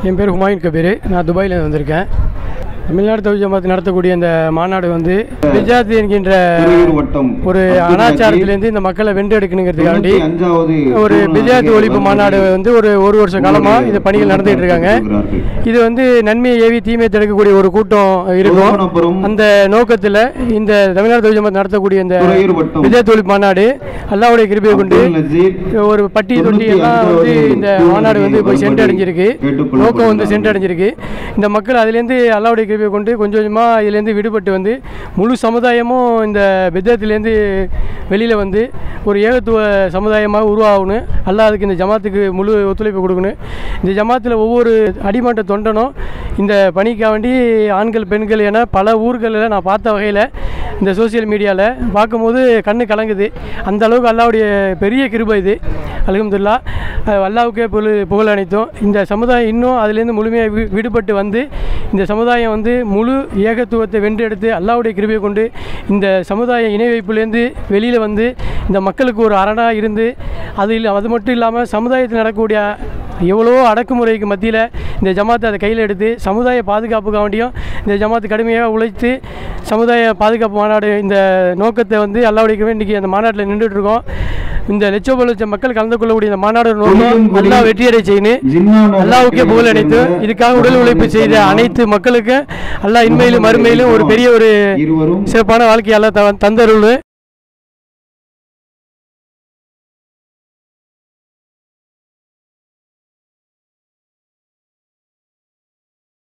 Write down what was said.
என் பேர் ஹுமாயூன் கபீர் நான் துபாயில் வந்திருக்கேன் தமிழ்நாடு தௌஹீத் ஜமாத் நடத்தக்கூடிய இந்த மாநாடு வந்து பிஜாத் என்கின்ற துறையூர் வட்டம் ஒரு அப்துல் அனாச்சாரத்திலேருந்து இந்த மக்களை வென்றெடுக்கணுங்கிறதுக்காண்டி தொண்ணூத்தி அஞ்சாவது ஒரு நூறு பிஜாத் நாளைய ஒழிப்பு வந்து மாநாடு வந்து ஒரு ஒரு வருஷ காலமாக இந்த பணிகள் நடந்துகிட்டு இருக்காங்க இது வந்து நன்மையை ஏவி தீமையை தடுக்கக்கூடிய ஒரு கூட்டம் இருக்கும் திருவனந்தபுரம் அந்த நோக்கத்தில் இந்த தமிழ்நாடு தௌஹீத் ஜமாத் நடத்தக்கூடிய இந்த துறையூர் வட்டம் பிஜாத் ஒழிப்பு மாநாடு அல்லாவுடைய கிருபையை கொண்டு அப்துல் நசீர் ஒரு பட்டி தொட்டி எல்லாம் வந்து இந்த மாநாடு வந்து போய் சென்றடைஞ்சிருக்கு நோக்கம் வந்து சென்றடைஞ்சிருக்கு இந்த மக்கள் அதுலேருந்து அல்லாவுடைய கிருபையை கொண்டு கொஞ்சம் கொஞ்சமாக இதுலேருந்து விடுபட்டு வந்து முழு சமுதாயமும் இந்த பித்தத்திலேருந்து வெளியில் வந்து ஒரு ஏகத்துவ சமுதாயமாக உருவாகணும் அல்லாஹ் அதுக்கு இந்த ஜமாத்துக்கு முழு ஒத்துழைப்பு கொடுக்கணும் இந்த ஜமாத்தில் ஒவ்வொரு அடிமட்ட தொண்டனும் இந்த பணிக்காக வேண்டி ஆண்கள் பெண்கள் என பல ஊர்களில் நான் பார்த்த வகையில் இந்த சோஷியல் மீடியாவில் பார்க்கும்போது கண்ணு கலங்குது அந்த அளவுக்கு அல்லாவுடைய பெரிய கிருபை இது அல்ஹம்துலில்லாஹ் அஹ் அல்லாவுக்கே புகழ் புகழ் அனைத்தும் இந்த சமுதாயம் இன்னும் அதுலேருந்து முழுமையாக வி விடுபட்டு வந்து இந்த சமுதாயம் வந்து முழு ஏகத்துவத்தை வென்றெடுத்து அல்லாவுடைய கிருபையை கொண்டு இந்த சமுதாய இணை வைப்புலேருந்து வெளியில் வந்து இந்த மக்களுக்கு ஒரு அரணாக இருந்து அது இல்லை அது மட்டும் இல்லாமல் சமுதாயத்தில் நடக்கக்கூடிய எவ்வளோ அடக்குமுறைக்கு மத்தியில் இந்த ஜமாத்தை அதை கையில் எடுத்து சமுதாய பாதுகாப்புக்காக வேண்டியும் இந்த ஜமாத்து கடுமையாக உழைத்து சமுதாய பாதுகாப்பு மாநாடு இந்த நோக்கத்தை வந்து அல்லாவுடைய இன்றைக்கி அந்த மாநாட்டில் நின்றுட்டு இருக்கோம் இந்த லட்சோப லட்சம் மக்கள் கலந்து கொள்ளக்கூடிய இந்த மாநாடு நோக்கம் அல்லா வெற்றியடை செய்யணும் ஜின்னான அல்லாவுக்கே புகழ் அனைத்து இதுக்காக உடல் உழைப்பு செய்த அனைத்து மக்களுக்கும் அல்லாஹ் இன்மையிலும் மறுமையிலும் ஒரு பெரிய ஒரு இருவரும் சிறப்பான வாழ்க்கையை அல்லாஹ் த- தந்தருள்